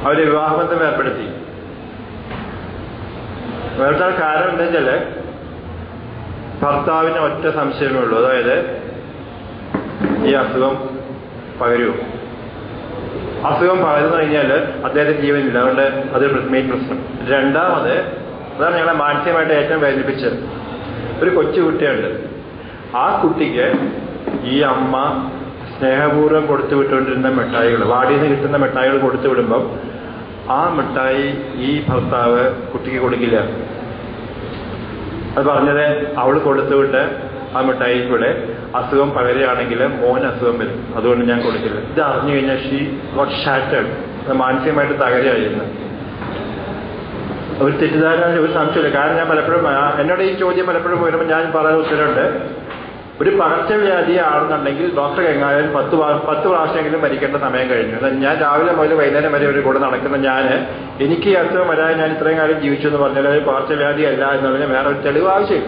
അവര് വിവാഹബന്ധം ഏർപ്പെടുത്തി വേറെ കാരണം എന്താ വെച്ചാല് ഭർത്താവിന് ഒറ്റ സംശയമേ ഉള്ളൂ അതായത് ഈ അസുഖം പകരുമോ അസുഖം പകരുന്നു കഴിഞ്ഞാൽ അദ്ദേഹത്തിന് ജീവനില്ല അതുകൊണ്ട് അതൊരു മെയിൻ പ്രശ്നം രണ്ടാമത് അതാണ് ഞങ്ങളെ മാനസികമായിട്ട് ഏറ്റവും വേദനിപ്പിച്ചത് ഒരു കൊച്ചു കുട്ടിയുണ്ട് ആ കുട്ടിക്ക് ഈ അമ്മ സ്നേഹപൂർവ്വം കൊടുത്തു വിട്ടുകൊണ്ടിരുന്ന മിഠായികൾ വാടിയിൽ നിന്ന് കിട്ടുന്ന മിഠായികൾ കൊടുത്തു വിടുമ്പം ആ മിഠായി ഈ ഭർത്താവ് കുട്ടിക്ക് കൊടുക്കില്ല അത് പറഞ്ഞത് അവൾ കൊടുത്തുവിട്ട് ആ മിഠായി കൂടെ അസുഖം പകരുകയാണെങ്കിൽ മോൻ അസുഖം വരും അതുകൊണ്ട് ഞാൻ കൊടുക്കില്ല ഇത് അറിഞ്ഞു കഴിഞ്ഞാൽ ഷീ ഗോട്ട് ഷാറ്റേഡ് മാനസികമായിട്ട് തകരുകയായിരുന്നു ഒരു തെറ്റിദ്ധാരണ ഒരു സംശയമില്ല കാരണം ഞാൻ പലപ്പോഴും ആ, എന്നോട് ഈ ചോദ്യം പലപ്പോഴും വരുമ്പോൾ ഞാൻ പറയുന്ന ഉത്തരവുണ്ട് ഒരു പകർച്ചവ്യാധി ആണെന്നുണ്ടെങ്കിൽ ഡോക്ടർ എങ്ങാനും പത്ത് പ്രാ- പത്ത് പ്രാവശ്യമെങ്കിലും മരിക്കേണ്ട സമയം കഴിഞ്ഞു എന്നാൽ ഞാൻ രാവിലെ മുതൽ വൈകുന്നേരം വരെ ഒരു കൂടെ നടക്കുന്ന ഞാൻ എനിക്ക് ഈ അസുഖം വരാൻ ഞാൻ ഇത്രയും കാലം ജീവിച്ചു എന്ന് പറഞ്ഞാൽ അത് പകർച്ചവ്യാധി അല്ല എന്നുള്ളതിന് വേറെ ഒരു തെളിവ് ആവശ്യമില്ല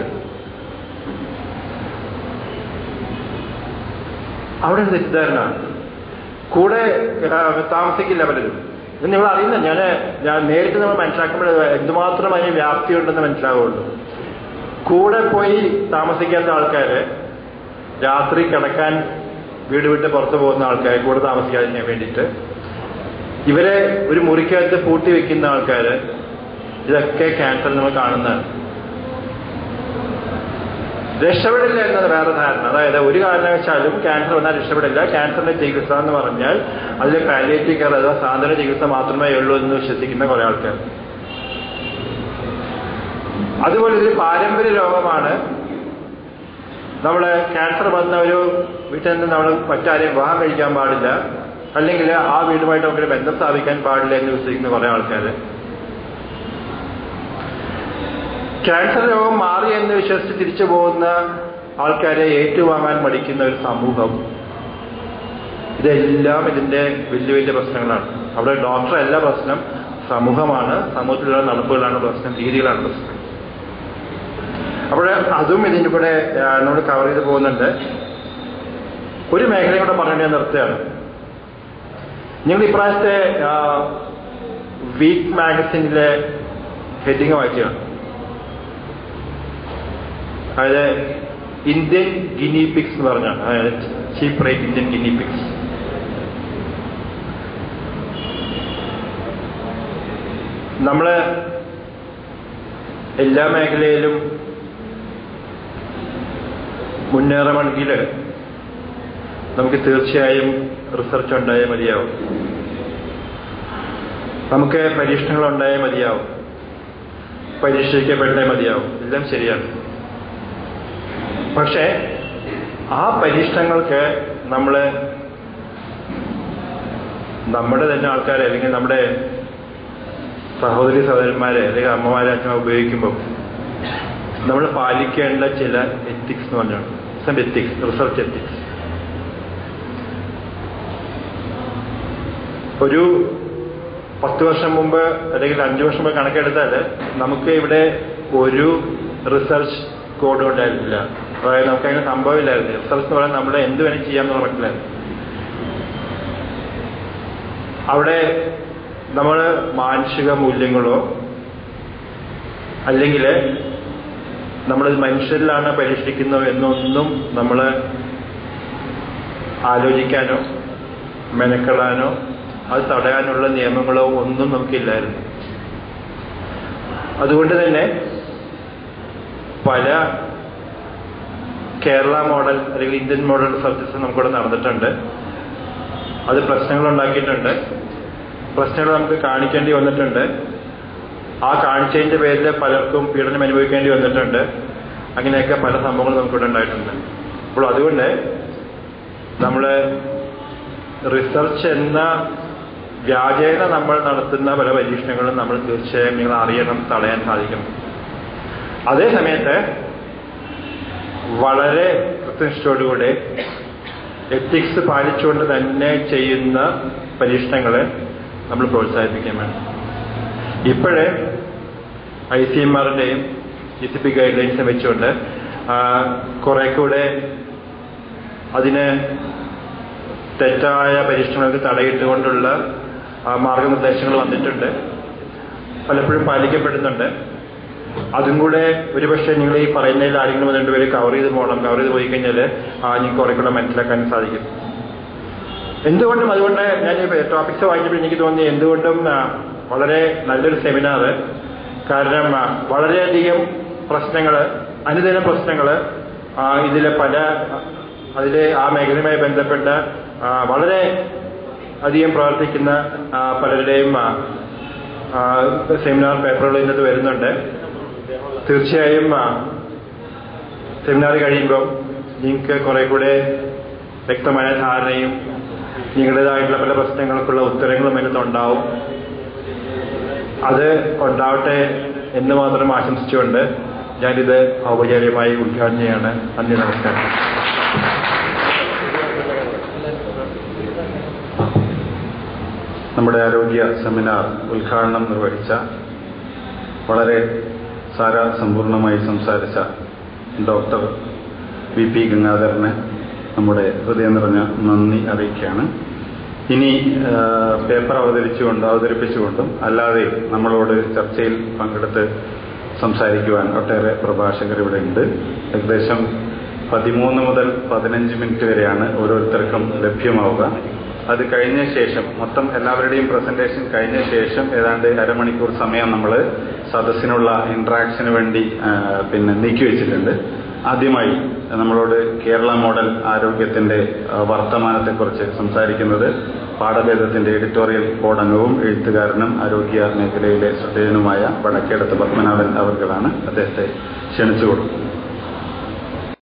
അവിടെ ഒരു തെറ്റിദ്ധാരണ കൂടെ ആ, താമസിക്കില്ല പലരും ഇത് നിങ്ങൾ അറിയുന്ന ഞാൻ ഞാൻ നേരിട്ട് നമ്മൾ മനസ്സിലാക്കുമ്പോൾ എന്തുമാത്രം അതിന് വ്യാപ്തിയുണ്ടെന്ന് മനസ്സിലാവുള്ളൂ കൂടെ പോയി താമസിക്കേണ്ട ആൾക്കാര് രാത്രി കിടക്കാൻ വീട് വിട്ട് പുറത്തു പോകുന്ന ആൾക്കാർ കൂടെ താമസിക്കാതിരിക്കാൻ വേണ്ടിയിട്ട് ഇവരെ ഒരു മുറിക്കകത്ത് പൂട്ടി വെക്കുന്ന ആൾക്കാര് ഇതൊക്കെ ക്യാൻസർ നമ്മൾ കാണുന്നതാണ് രക്ഷപ്പെടില്ല എന്നത് വേറെ ധാരണ അതായത് ഒരു കാരണവശാലും ക്യാൻസർ വന്നാൽ രക്ഷപ്പെടില്ല ക്യാൻസറിന്റെ ചികിത്സ എന്ന് പറഞ്ഞാൽ അതിൽ പാലിയേറ്റീവ് കെയർ അഥവാ സാന്ത്വന ചികിത്സ മാത്രമേ ഉള്ളൂ എന്ന് വിശ്വസിക്കുന്ന കുറെ ആൾക്കാർ അതുപോലെ ഇതൊരു പാരമ്പര്യ രോഗമാണ് നമ്മള് ക്യാൻസർ വന്ന ഒരു വീട്ടിൽ നിന്ന് നമ്മൾ മറ്റാരെയും വിവാഹം കഴിക്കാൻ പാടില്ല അല്ലെങ്കിൽ ആ വീടുമായിട്ട് നമുക്കൊരു ബന്ധം സ്ഥാപിക്കാൻ പാടില്ല എന്ന് വിശ്വസിക്കുന്ന കുറെ ആൾക്കാർ ക്യാൻസർ രോഗം മാറി എന്ന് വിശ്വസിച്ച് തിരിച്ചു പോകുന്ന ആൾക്കാരെ ഏറ്റുവാങ്ങാൻ മടിക്കുന്ന ഒരു സമൂഹം ഇതെല്ലാം ഇതിന്റെ വലിയ വലിയ പ്രശ്നങ്ങളാണ് അവിടെ ഡോക്ടർ അല്ല പ്രശ്നം സമൂഹമാണ് സമൂഹത്തിലുള്ള നടപ്പുകളാണ് പ്രശ്നം രീതികളാണ് പ്രശ്നം അപ്പോൾ അതും ഇതിൻ്റെ കൂടെ ആ, നമ്മൾ കവർ ചെയ്ത് പോകുന്നുണ്ട് ഒരു മേഖലയും കൂടെ പറഞ്ഞിട്ട് ഞാൻ നിർത്തുകയാണ് നിങ്ങൾ ഇപ്രാവശ്യത്തെ വീക്ക് മാഗസിനിലെ ഹെഡിങ് വായിക്കുകയാണ് അതായത് ഇന്ത്യൻ ഗിനി പിക്സ് എന്ന് പറഞ്ഞാണ് അതായത് cheap rate Indian guinea pigs നമ്മള് എല്ലാ മേഖലയിലും മുന്നേറണമെങ്കിൽ നമുക്ക് തീർച്ചയായും റിസർച്ച് ഉണ്ടായേ മതിയാവും നമുക്ക് പരീക്ഷണങ്ങൾ ഉണ്ടായേ മതിയാവും പരീക്ഷിക്കപ്പെട്ടേ മതിയാവും എല്ലാം ശരിയാണ് പക്ഷേ ആ പരീക്ഷണങ്ങൾക്ക് നമ്മൾ നമ്മുടെ തന്നെ ആൾക്കാരെ അല്ലെങ്കിൽ നമ്മുടെ സഹോദരി സഹോദരന്മാരെ അല്ലെങ്കിൽ അമ്മമാരെ അച്ഛനെ ഉപയോഗിക്കുമ്പോൾ നമ്മൾ പാലിക്കേണ്ട ചില എത്തിക്സ് എന്ന് പറഞ്ഞാണ് സം എത്തിക്സ് റിസർച്ച് എത്തിക്സ് ഒരു പത്ത് വർഷം മുമ്പ് അല്ലെങ്കിൽ അഞ്ചു വർഷം മുമ്പ് കണക്കെടുത്താൽ നമുക്ക് ഇവിടെ ഒരു റിസർച്ച് കോഡ് ഉണ്ടായിരുന്നില്ല അതായത് നമുക്ക് അങ്ങനെ സംഭവമില്ലായിരുന്നു റിസർച്ച് എന്ന് പറയുന്നത് നമ്മൾ എന്ത് വേണേൽ ചെയ്യാമെന്നുള്ള മനസ്സിലായിരുന്നു അവിടെ നമ്മൾ മാനുഷിക മൂല്യങ്ങളോ അല്ലെങ്കിൽ നമ്മൾ മനുഷ്യരിലാണ് പരീക്ഷിക്കുന്നത് എന്നൊന്നും നമ്മൾ ആലോചിക്കാനോ മെനക്കെടാനോ അത് തടയാനുള്ള നിയമങ്ങളോ ഒന്നും നമുക്കില്ലായിരുന്നു അതുകൊണ്ട് തന്നെ പല കേരള മോഡൽ അല്ലെങ്കിൽ ഇന്ത്യൻ മോഡൽ റിസർച്ചസ് നമുക്കിവിടെ നടന്നിട്ടുണ്ട് അത് പ്രശ്നങ്ങൾ ഉണ്ടാക്കിയിട്ടുണ്ട് പ്രശ്നങ്ങൾ നമുക്ക് കാണിക്കേണ്ടി വന്നിട്ടുണ്ട് ആ കാണിച്ചതിന്റെ പേരിൽ പലർക്കും പീഡനം അനുഭവിക്കേണ്ടി വന്നിട്ടുണ്ട് അങ്ങനെയൊക്കെ പല സംഭവങ്ങളും നമുക്കിവിടെ ഉണ്ടായിട്ടുണ്ട് അപ്പോൾ അതുകൊണ്ട് നമ്മൾ റിസർച്ച് എന്ന വ്യാജേന നമ്മൾ നടത്തുന്ന പല പരീക്ഷണങ്ങളും നമ്മൾ തീർച്ചയായും നിങ്ങൾ അറിയണം തടയാൻ സാധിക്കണം അതേ സമയത്ത് വളരെ കൃത്യനിഷ്ഠയോടുകൂടെ എത്തിക്സ് പാലിച്ചുകൊണ്ട് തന്നെ ചെയ്യുന്ന പരീക്ഷണങ്ങളെ നമ്മൾ പ്രോത്സാഹിപ്പിക്കാൻ വേണം ഇപ്പോഴേ ഐ സി എം ആറിന്റെയും ജി സി പി ഗൈഡ് ലൈൻസും വെച്ചുകൊണ്ട് ആ, കുറെ കൂടെ അതിന് തെറ്റായ പരീക്ഷണങ്ങൾക്ക് തടയിട്ടുകൊണ്ടുള്ള ആ, മാർഗനിർദ്ദേശങ്ങൾ വന്നിട്ടുണ്ട് പലപ്പോഴും പാലിക്കപ്പെടുന്നുണ്ട് അതും കൂടെ ഒരുപക്ഷെ നിങ്ങൾ ഈ പറയുന്നതിൽ ആരെങ്കിലും ഒന്ന് രണ്ടുപേര് കവർ ചെയ്ത് പോകണം കവർ ചെയ്ത് പോയി കഴിഞ്ഞാൽ നിങ്ങൾക്ക് കുറെ കൂടെ മനസ്സിലാക്കാൻ സാധിക്കും എന്തുകൊണ്ടും അതുകൊണ്ട് ഞാൻ ഈ ടോപ്പിക്സ് വായിച്ചപ്പോൾ എനിക്ക് തോന്നി എന്തുകൊണ്ടും ആ, വളരെ നല്ലൊരു സെമിനാർ കാരണം ആ, വളരെയധികം പ്രശ്നങ്ങൾ അനുദിന പ്രശ്നങ്ങൾ ഇതിലെ പല അതിലെ ആ മേഖലയുമായി ബന്ധപ്പെട്ട ആ, വളരെ അധികം പ്രവർത്തിക്കുന്ന ആ, പലരുടെയും ആ, ആ, സെമിനാർ പേപ്പറുകൾ ഇന്നത്ത് വരുന്നുണ്ട് തീർച്ചയായും ആ, സെമിനാർ കഴിയുമ്പോൾ നിങ്ങൾക്ക് കുറെ കൂടെ വ്യക്തമായ ധാരണയും നിങ്ങളുടേതായിട്ടുള്ള പല പ്രശ്നങ്ങൾക്കുള്ള ഉത്തരങ്ങളും അതിനകത്തുണ്ടാവും അത് ഉണ്ടാവട്ടെ എന്ന് മാത്രം ആശംസിച്ചുകൊണ്ട് ഞാനിത് ഔപചാരികമായി ഉദ്ഘാടനം ചെയ്യാണ് നന്ദി നമസ്കാരം നമ്മുടെ ആരോഗ്യ സെമിനാർ ഉദ്ഘാടനം നിർവഹിച്ച വളരെ സാരാസമ്പൂർണമായി സംസാരിച്ച ഡോക്ടർ വി പി ഗംഗാധരന് നമ്മുടെ ഹൃദയം നിറഞ്ഞ നന്ദി അറിയിക്കുകയാണ് ഇനി ആ, പേപ്പർ അവതരിച്ചുകൊണ്ട് അവതരിപ്പിച്ചുകൊണ്ടും അല്ലാതെ നമ്മളോട് ചർച്ചയിൽ പങ്കെടുത്ത് സംസാരിക്കുവാൻ ഒട്ടേറെ പ്രഭാഷകർ ഇവിടെ ഉണ്ട് ഏകദേശം പതിമൂന്ന് മുതൽ പതിനഞ്ച് മിനിറ്റ് വരെയാണ് ഓരോരുത്തർക്കും ലഭ്യമാവുക അത് കഴിഞ്ഞ ശേഷം മൊത്തം എല്ലാവരുടെയും പ്രസന്റേഷൻ കഴിഞ്ഞ ശേഷം ഏതാണ്ട് അരമണിക്കൂർ സമയം നമ്മൾ സദസ്സിനുള്ള ഇന്ററാക്ഷന് വേണ്ടി ആ, പിന്നെ നീക്കിവെച്ചിട്ടുണ്ട് ആദ്യമായി നമ്മളോട് കേരള മോഡൽ ആരോഗ്യത്തിന്റെ ആ, വർത്തമാനത്തെക്കുറിച്ച് സംസാരിക്കുന്നത് പാഠഭേദത്തിന്റെ എഡിറ്റോറിയൽ ബോർഡ് അംഗവും എഴുത്തുകാരനും ആരോഗ്യ മേഖലയിലെ ശ്രദ്ധേയനുമായ വടക്കേടത്ത് പത്മനാഭൻ അവർകളാണ് അദ്ദേഹത്തെ ക്ഷണിച്ചു കൊടുക്കും